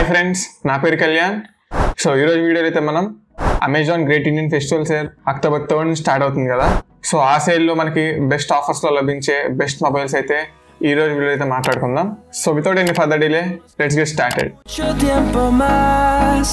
Hi friends నా పేరు Kalyan so ఈరోజు వీడియోలో అయితే మనం Amazon great Indian festival sale October third start అవుతుంది కదా సో ఆ సేల్లో మనకి బెస్ట్ ఆఫర్స్లో లభించే బెస్ట్ మొబైల్స్ అయితే ఈ రోజు వీడియో అయితే మాట్లాడుకుందాం so without any further delay let's get started mucho tiempo más.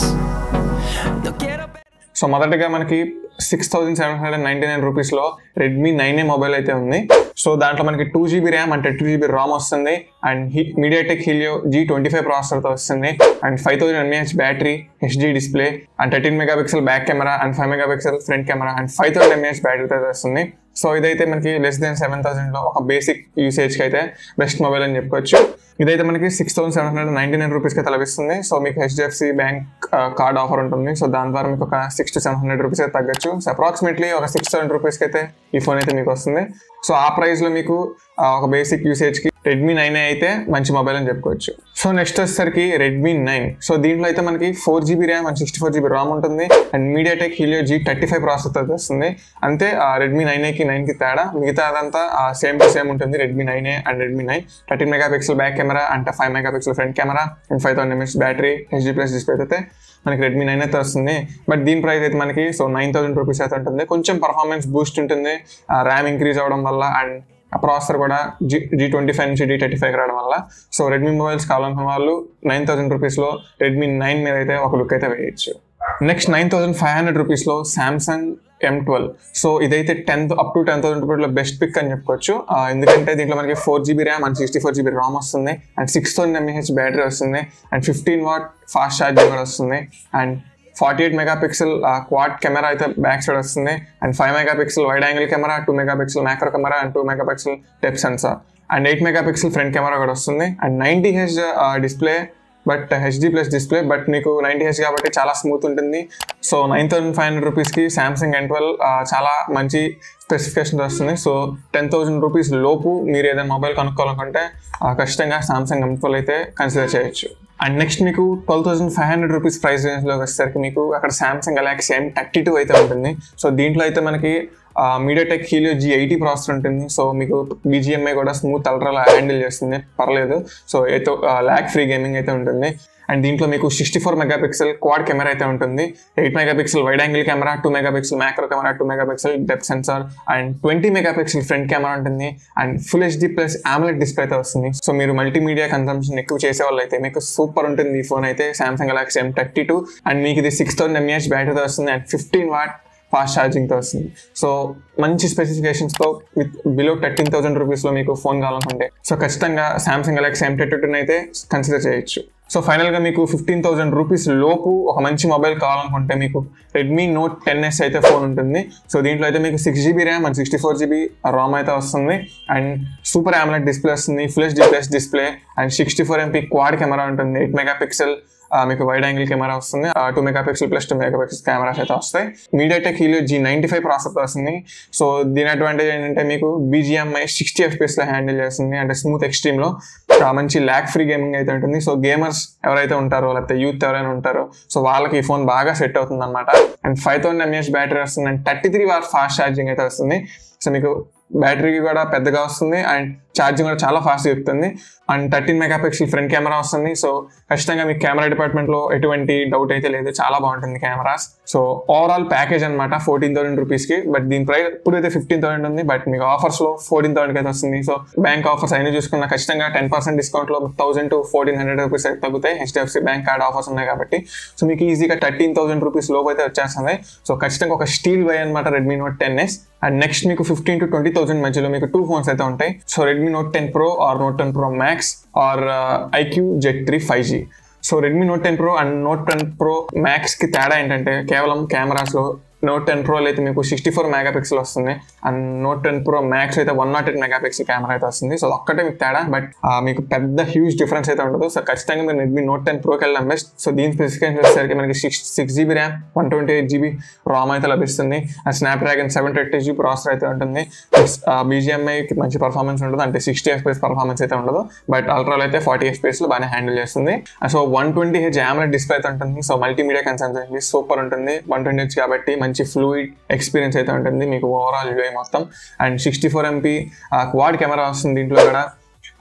No quiero perder. So మొదటగా మనకి six thousand seven hundred ninety nine రూపీస్లో రెడ్మీ నైన్ ఏ మొబైల్ అయితే ఉంది సో దాంట్లో మనకి టూ జీబీ ర్యామ్ అంటే టూ జీబీ రామ్ వస్తుంది and MediaTek Helio G twenty five ప్రాసెసర్తో వస్తుంది and five thousand mAh battery HD display and thirteen megapixel back camera and five megapixel front camera and five thousand mAh బ్యాటరీతో వస్తుంది so ఇదైతే మనకి less than seven థౌసండ్లో ఒక basic యూసేజ్కి అయితే best mobile అని చెప్పుకోవచ్చు ఇదైతే మనకి six thousand seven hundred ninety nine రూపీస్కి అయితే లభిస్తుంది సో మీకు హెచ్డిఎఫ్సి బ్యాంక్ కార్డ్ ఆఫర్ ఉంటుంది సో దాని ద్వారా మీకు ఒక six to seven hundred rupees అయితే తగ్గచ్చు సో అప్రాక్సిమేట్లీ ఒక సిక్స్ సెవెన్ రూపీస్కి అయితే ఈ ఫోన్ అయితే మీకు వస్తుంది సో ఆ ప్రైస్లో మీకు ఆ, ఒక బేసిక్ యూసేజ్కి రెడ్మీ నైన్ అయితే మంచి మొబైల్ అని చెప్పుకోవచ్చు సో నెక్స్ట్ వచ్చేసరికి రెడ్మీ నైన్ సో దీంట్లో అయితే మనకి four GB RAM and sixty four GB RAM ఉంటుంది and MediaTek Helio G thirty five processor వస్తుంది అంతే రెడ్మీ నైన్ ఏకి నైన్కి తేడా మిగతా అదంతా సేమ్ టు సేమ్ ఉంటుంది Redmi nine A and Redmi nine thirteen megapixel back camera and five megapixel front camera and five thousand MS battery HD plus display అయితే మనకి రెడ్మీ నైన్ అయితే వస్తుంది బట్ దీని price అయితే మనకి so nine thousand rupees అయితే ఉంటుంది కొంచెం పర్ఫార్మెన్స్ బూస్ట్ ఉంటుంది ర్యామ్ ఇంక్రీజ్ అవ్వడం వల్ల అండ్ ఆ ప్రాసెసర్ కూడా జీ జీ ట్వంటీ ఫైవ్ నుంచి జీ థర్టీ ఫైవ్ రావడం వల్ల సో రెడ్మీ మొబైల్స్ కావాలనుకున్న వాళ్ళు నైన్ థౌసండ్ రూపీస్లో రెడ్మీ నైన్ మీద అయితే ఒక లుక్ అయితే వేయచ్చు next nine thousand five hundred రూపీస్లో శాంసంగ్ ఎం ట్వెల్వ్ సో ఇదైతే tenth up to ten thousand రూపీస్లో బెస్ట్ పిక్ అని చెప్పుకోవచ్చు ఆ, ఎందుకంటే దీంట్లో మనకి four GB RAM and sixty four GB RAM వస్తుంది and six thousand mAh battery వస్తుంది and fifteen watt fast charging కూడా వస్తుంది and forty eight megapixel quad camera అయితే బ్యాక్ సైడ్ వస్తుంది and five megapixel wide angle camera two megapixel macro camera and two megapixel depth sensor and eight megapixel front camera కూడా వస్తుంది and ninety H display but HD plus display but మీకు ninety H కాబట్టి చాలా smooth ఉంటుంది so nine thousand five hundred రూపీస్కి Samsung N twelve చాలా మంచి specification వస్తుంది సో టెన్ థౌసండ్ రూపీస్ లోపు మీరు ఏదైనా మొబైల్ కొనుక్కోవాలనుకుంటే ఆ, ఖచ్చితంగా సామ్సంగ్ ఎం ట్వెల్వ్ అయితే కన్సిడర్ చేయొచ్చు అండ్ నెక్స్ట్ మీకు twelve thousand five hundred rupees price రేంజ్లో వచ్చేసరికి మీకు అక్కడ Samsung Galaxy M thirty two అయితే ఉంటుంది సో దీంట్లో అయితే మనకి MediaTek Helio G eighty processor ఉంటుంది సో మీకు బీజిఎంఐ కూడా స్మూత్ అల్ట్రాలో హ్యాండిల్ చేస్తుంది పర్లేదు సో అయితే ల్యాక్ ఫ్రీ గేమింగ్ అయితే ఉంటుంది అండ్ దీంట్లో మీకు sixty four mega megapixel quad camera అయితే ఉంటుంది eight megapixel wide angle camera two megapixel macro camera two megapixel depth sensor and twenty megapixel front camera ఉంటుంది and full HD plus AMOLED display అయితే వస్తుంది so మీరు multimedia consumption ఎక్కువ చేసే వాళ్ళు అయితే మీకు super ఉంటుంది ఈ ఫోన్ అయితే Samsung Galaxy M thirty two and మీకు ఇది సిక్స్ థౌసండ్ ఎంఏహెచ్ బ్యాటరీతో వస్తుంది అండ్ ఫిఫ్టీన్ వాట్ ఫాస్ట్ ఛార్జింగ్తో వస్తుంది సో మంచి స్పెసిఫికేషన్స్తో విత్ బిలో థర్టీన్ థౌసండ్ రూపీస్లో మీకు ఫోన్ కావాలనుకుంటే సో ఖచ్చితంగా సామ్సంగ్ గెలాక్సీ ఎం థర్టీ టూని అయితే కన్సిడర్ చేయొచ్చు సో ఫైనల్గా మీకు ఫిఫ్టీన్ థౌసండ్ రూపీస్ లోపు ఒక మంచి మొబైల్ కావాలనుకుంటే మీకు రెడ్మీ నోట్ టెన్ ఎస్ అయితే ఫోన్ ఉంటుంది సో దీంట్లో అయితే మీకు six GB RAM and sixty four GB RAM అయితే వస్తుంది అండ్ సూపర్ ఆమ్లెట్ డిస్ప్లే వస్తుంది full HD plus display and sixty four MP quad camera ఉంటుంది ఎయిట్ మెగా పిక్సెల్ ఆ, మీకు వైడ్ యాంగిల్ కెమెరా వస్తుంది two megapixel plus two mega pixel cameras అయితే వస్తాయి MediaTek Helio G ninety five process వస్తుంది so దీని advantage ఏంటంటే మీకు బీజిఎంఐ సిక్స్టీ ఎఫ్పిఎస్ లో హ్యాండిల్ చేస్తుంది అంటే స్మూత్ ఎక్స్ట్రీమ్ లో ఆ, మంచి ల్యాక్ ఫ్రీ గేమింగ్ అయితే ఉంటుంది సో గేమర్స్ ఎవరైతే ఉంటారో లేకపోతే యూత్ ఎవరైనా ఉంటారో సో వాళ్ళకి ఈ ఫోన్ బాగా సెట్ అవుతుంది అనమాట and five thousand mAh battery వస్తుంది and thirty three watt fast charging అయితే వస్తుంది సో మీకు బ్యాటరీకి కూడా పెద్దగా వస్తుంది అండ్ ఛార్జింగ్ కూడా చాలా ఫాస్ట్ చెప్తుంది and thirteen megapixel front camera వస్తుంది సో ఖచ్చితంగా మీకు కెమెరా డిపార్ట్మెంట్లో ఎటువంటి డౌట్ అయితే లేదు చాలా బాగుంటుంది కెమెరాస్ సో ఓవరాల్ ప్యాకేజ్ అనమాట ఫోర్టీన్ థౌసండ్ రూపీస్కి బట్ దీని ప్రైస్ ఇప్పుడైతే ఫిఫ్టీన్ థౌసండ్ ఉంది బట్ మీకు ఆఫర్స్లో ఫోర్టీన్ థౌసండ్కి అయితే వస్తుంది సో బ్యాంక్ ఆఫర్స్ అయినా చూసుకున్నా ఖచ్చితంగా టెన్ పర్సెంట్ డిస్కౌంట్లో thousand to fourteen hundred rupees అయితే తగ్గుతాయి హెచ్డిఎఫ్సి బ్యాంక్ కార్డ్ ఆఫర్స్ ఉన్నాయి కాబట్టి సో మీకు ఈజీగా థర్టీన్ థౌసండ్ రూపీస్ లోపు అయితే వచ్చేస్తుంది సో ఖచ్చితంగా ఒక స్టీల్ వై అనమాట Redmi note ten S and next మీకు ఫిఫ్టీన్ టు ట్వంటీ థౌసండ్ మధ్యలో మీకు టూ ఫోన్స్ అయితే ఉంటాయి so Redmi note ten Pro or Note ten Pro Max or iQOO Z three five G so Redmi note ten Pro and Note ten Pro మ్యాక్స్కి తేడా ఏంటంటే కేవలం కెమెరాస్లో Note ten ప్రోలో అయితే మీకు సిక్స్టీ ఫోర్ మెగా పిక్సెల్ వస్తుంది and Note ten Pro Max అయితే one nought eight megapixel camera అయితే వస్తుంది సో ఒక్కటే మీకు తేడా బట్ మీకు పెద్ద హ్యూజ్ డిఫరెన్స్ అయితే ఉండదు సో ఖచ్చితంగా మీరు రెడ్మీ నోట్ టెన్ ప్రోకి వెళ్ళడం బెస్ట్ సో దీని స్పెసిఫికేషన్ వచ్చేసరికి మనకి six six GB RAM one twenty eight GB RAM అయితే లభిస్తుంది and Snapdragon seven thirty G processor అయితే ఉంటుంది బీజిఎంఐకి మంచి పర్ఫార్మెన్స్ ఉండదు అంటే సిక్స్టీ ఎఫ్పిఎస్ పర్ఫార్మెన్స్ అయితే ఉండదు బట్ అల్ట్రాలో అయితే ఫార్టీ ఎఫ్పిఎస్లో బాగానే హ్యాండిల్ చేస్తుంది so one twenty H AMOLED display అయితే ఉంటుంది సో మల్టీమీడియా కన్సర్న్ సూపర్ ఉంటుంది వన్ ట్వంటీ హెచ్ కాబట్టి మంచి ఫ్లూయిడ్ ఎక్స్పీరియన్స్ అయితే ఉంటుంది మీకు ఓవరాల్ యూఐ మొత్తం and sixty four MP quad camera వస్తుంది దీంట్లో కూడా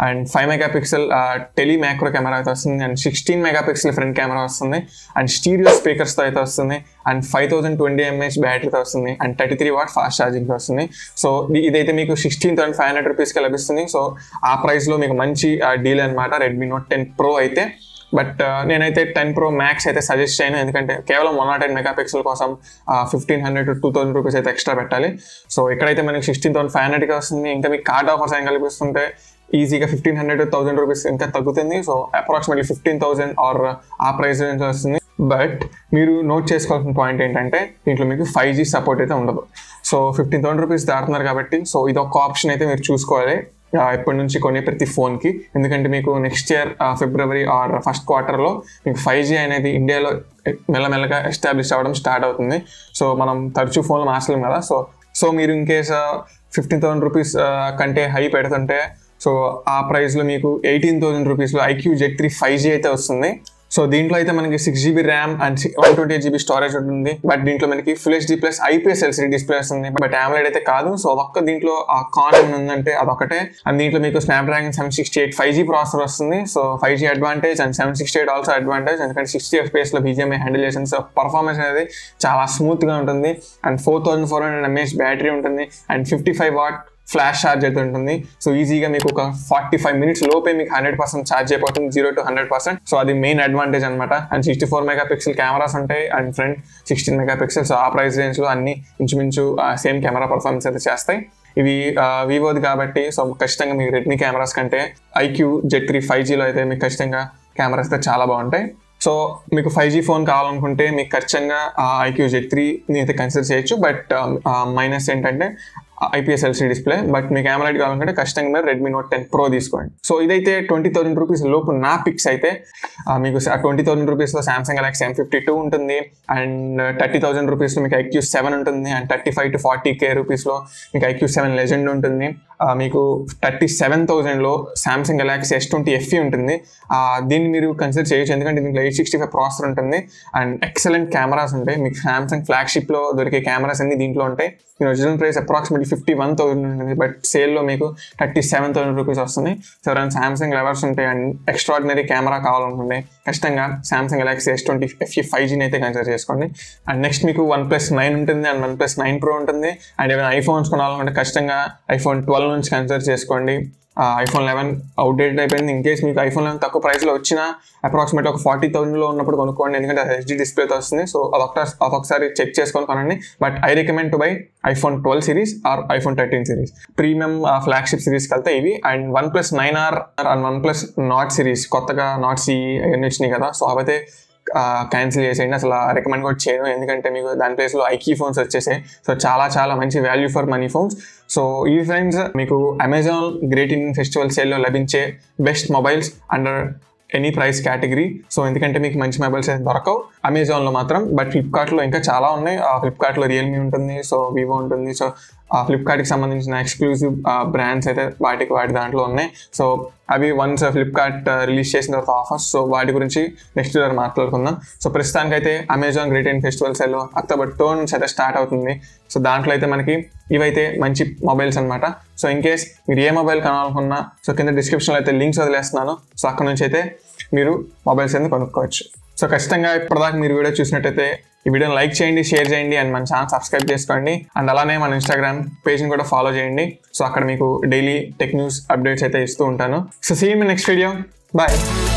and five megapixel tele macro camera అయితే వస్తుంది and sixteen mega megapixel front camera వస్తుంది అండ్ స్టీరియో స్పీకర్స్తో అయితే వస్తుంది and five thousand twenty mAh బ్యాటరీతో వస్తుంది and thirty three what fast ఛార్జింగ్తో వస్తుంది సో ఇది- ఇదైతే మీకు సిక్స్టీన్ థౌసండ్ ఫైవ్ హండ్రెడ్ రూపీస్కి లభిస్తుంది సో ఆ ప్రైస్లో మీకు మంచి డీల్ అనమాట రెడ్మీ నోట్ టెన్ ప్రో అయితే బట్ నేనైతే టెన్ ప్రో మ్యాక్స్ అయితే సజెస్ట్ చేయను ఎందుకంటే కేవలం one nought eight megapixel కోసం fifteen hundred to two thousand rupees అయితే ఎక్స్ట్రా పెట్టాలి సో ఇక్కడైతే మనకి సిక్స్టీన్ థౌసండ్ ఫైవ్ హండ్రెడ్కి వస్తుంది ఇంకా మీకు కార్డ్ ఆఫర్స్ ఏం కల్పిస్తుంటే ఈజీగా ఫిఫ్టీన్ హండ్రెడ్ థౌసండ్ రూపీస్ ఇంకా తగ్గుతుంది so approximately fifteen thousand or ఆ ప్రైస్ రేంజ్ వస్తుంది బట్ మీరు నోట్ చేసుకోవాల్సిన పాయింట్ ఏంటంటే దీంట్లో మీకు ఫైవ్ జీ సపోర్ట్ అయితే ఉండదు సో ఫిఫ్టీన్ థౌసండ్ రూపీస్ దాటుతున్నారు కాబట్టి సో ఇది ఒక ఆప్షన్ అయితే మీరు చూసుకోవాలి ఆ, ఇప్పటి నుంచి కొనే ప్రతి ఫోన్కి ఎందుకంటే మీకు నెక్స్ట్ ఇయర్ ఫిబ్రవరి ఆర్ ఫస్ట్ క్వార్టర్లో మీకు ఫైవ్ జీ అనేది ఇండియాలో మెల్లమెల్లగా ఎస్టాబ్లిష్ అవ్వడం స్టార్ట్ అవుతుంది సో మనం తరచూ ఫోన్లు మార్చలేం కదా సో సో మీరు in case fifteen thousand rupees కంటే హై పెడుతుంటే సో ఆ ప్రైస్లో మీకు ఎయిటీన్ థౌసండ్ రూపీస్లో iQOO Z three five G అయితే వస్తుంది సో దీంట్లో అయితే మనకి six GB RAM and one twenty eight GB storage ఉంటుంది బట్ దీంట్లో మనకి full HD plus IPS LCD display వస్తుంది బట్ ఆమ్లెడ్ అయితే కాదు సో ఒక్క దీంట్లో ఆ కాన్ ఏమైనా ఉందంటే అదొకటే అండ్ దీంట్లో మీకు Snapdragon seven sixty eight five G processor వస్తుంది so five G advantage and seven sixty eight also advantage ఎందుకంటే సిక్స్టీ ఎఫ్పిఎస్ లో బీజేఎంఐ హ్యాండిల్ చేసిన సో పర్ఫార్మెన్స్ అనేది చాలా స్మూత్ గా ఉంటుంది and four thousand four hundred mAh battery ఉంటుంది and fifty five watt flash charge అయితే ఉంటుంది సో ఈజీగా మీకు ఒక ఫార్టీ ఫైవ్ మినిట్స్ లోపే మీకు హండ్రెడ్ పర్సెంట్ ఛార్జ్ అయిపోతుంది zero to hundred percent so అది మెయిన్ అడ్వాంటేజ్ అనమాట and sixty four mega pixel cameras ఉంటాయి and front sixteen mega pixel so ఆ ప్రైస్ రేంజ్లో అన్ని ఇంచుమించు సేమ్ కెమెరా పర్ఫార్మెన్స్ అయితే చేస్తాయి ఇవి వివోది కాబట్టి సో ఖచ్చితంగా మీకు రెడ్మీ కెమెరాస్ కంటే ఐక్యూ జెడ్ త్రీ ఫైవ్ జీలో అయితే మీకు ఖచ్చితంగా కెమెరాస్ అయితే చాలా బాగుంటాయి సో మీకు ఫైవ్ జీ ఫోన్ కావాలనుకుంటే మీకు ఖచ్చితంగా ఐక్యూ జెడ్ త్రీ అయితే కన్సిడర్ చేయొచ్చు బట్ మైనస్ ఏంటంటే ఐపీఎస్ ఎల్సీ డిస్ప్లే బట్ మీకు AMOLED కావాలంటే ఖచ్చితంగా మీరు రెడ్మీ నోట్ టెన్ ప్రో తీసుకోండి సో ఇదైతే ట్వంటీ థౌసండ్ రూపీస్ లోపు నా పిక్స్ అయితే ఆ, మీకు ట్వంటీ థౌసండ్ రూపీస్లో Samsung Galaxy M fifty two ఉంటుంది అండ్ థర్టీ థౌసండ్ రూపీస్లో మీకు ఐక్యూ సెవెన్ ఉంటుంది and thirty five to forty K రూపీస్లో మీకు ఐక్యూ సెవెన్ లెజెండ్ ఉంటుంది ఆ, మీకు థర్టీ సెవెన్ థౌసండ్లో Samsung Galaxy S twenty FE ఉంటుంది ఆ, దీన్ని మీరు కన్సిడర్ చేయొచ్చు ఎందుకంటే దీంట్లో ఎయిట్ సిక్స్టీ ఫైవ్ ప్రాసెసర్ ఉంటుంది అండ్ ఎక్సలెంట్ కెమెరాస్ ఉంటాయి మీకు సామ్సంగ్ ఫ్లాగ్షిప్లో దొరికే కెమెరాస్ అన్ని దీంట్లో ఉంటాయి దీని original price approximately fifty one thousand ఉంటుంది బట్ సేల్లో మీకు థర్టీ సెవెన్ థౌసండ్ రూపీస్ వస్తుంది సో ఎవరైనా సామ్సంగ్ లెవర్స్ ఉంటాయి అండ్ ఎక్స్ట్రాడినరీ కెమెరా కావాలనుకుంటే ఖచ్చితంగా Samsung Galaxy S twenty FE five జీని అయితే కన్సిడర్ చేసుకోండి అండ్ నెక్స్ట్ మీకు వన్ ప్లస్ నైన్ ఉంటుంది and OnePlus nine pro ఉంటుంది అండ్ ఏమైనా ఐఫోన్స్ కొనాలనుకుంటే ఖచ్చితంగా ఐఫోన్ ట్వెల్వ్ నుంచి కన్సిడర్ చేసుకోండి ఐఫోన్ లెవెన్ అవుట్డేట్ అయిపోయింది ఇన్ కేస్ మీకు ఐఫోన్ లెవెన్ తక్కువ ప్రైస్లో వచ్చినా అప్రాక్సిమేట్ ఒక ఫార్టీ థౌసండ్లో ఉన్నప్పుడు కొనుక్కోండి ఎందుకంటే అది హెచ్డీ డిస్ప్లేతో వస్తుంది సో అదొక అదొకసారి చెక్ చేసుకొని కొనండి but I recommend to buy iPhone twelve series or iPhone thirteen series premium flagship సిరీస్కి వెళ్తే ఇవి and OnePlus nine R and OnePlus Nord series కొత్తగా నాట్ సి అవన్నీ వచ్చినాయి కదా సో అవైతే క్యాన్సిల్ చేసేయండి అసలు రికమెండ్ కూడా చేయను ఎందుకంటే మీకు దాని ప్లేస్లో ఐకీ ఫోన్స్ వచ్చేసాయి సో చాలా చాలా మంచి value for money phones so ఈ ఫ్రెండ్స్ మీకు అమెజాన్ గ్రేట్ ఇండియన్ ఫెస్టివల్ సేల్లో లభించే best mobiles under any price category so ఎందుకంటే మీకు మంచి మొబైల్స్ అయితే దొరకవు అమెజాన్లో మాత్రం బట్ ఫ్లిప్కార్ట్లో ఇంకా చాలా ఉన్నాయి ఆ ఫ్లిప్కార్ట్లో రియల్మీ ఉంటుంది సో వివో ఉంటుంది సో ఆ ఫ్లిప్కార్ట్కి సంబంధించిన ఎక్స్క్లూజివ్ బ్రాండ్స్ అయితే వాటికి వాటి దాంట్లో ఉన్నాయి సో అవి వన్స్ ఫ్లిప్కార్ట్ రిలీజ్ చేసిన తర్వాత ఆఫర్స్ సో వాటి గురించి నెక్స్ట్ ఇయర్ మాట్లాడుకుందాం సో ప్రస్తుతానికి అయితే Amazon great and festival sale October two నుంచి అయితే స్టార్ట్ అవుతుంది సో దాంట్లో అయితే మనకి ఇవైతే మంచి మొబైల్స్ అనమాట సో ఇన్ కేస్ మీరు ఏ మొబైల్ కొనాలనుకున్నా సో కింద డిస్క్రిప్షన్లో అయితే లింక్స్ వదిలేస్తున్నాను సో అక్కడ నుంచి అయితే మీరు మొబైల్స్ అయితే కొనుక్కోవచ్చు సో ఖచ్చితంగా ఇప్పటిదాకా మీరు వీడియో చూసినట్టయితే ఈ వీడియోని లైక్ చేయండి షేర్ చేయండి అండ్ మన ఛానల్ సబ్స్క్రైబ్ చేసుకోండి అండ్ అలానే మన ఇన్స్టాగ్రామ్ పేజ్ని కూడా ఫాలో చేయండి సో అక్కడ మీకు డైలీ టెక్ న్యూస్ అప్డేట్స్ అయితే ఇస్తూ ఉంటాను so see me next video bye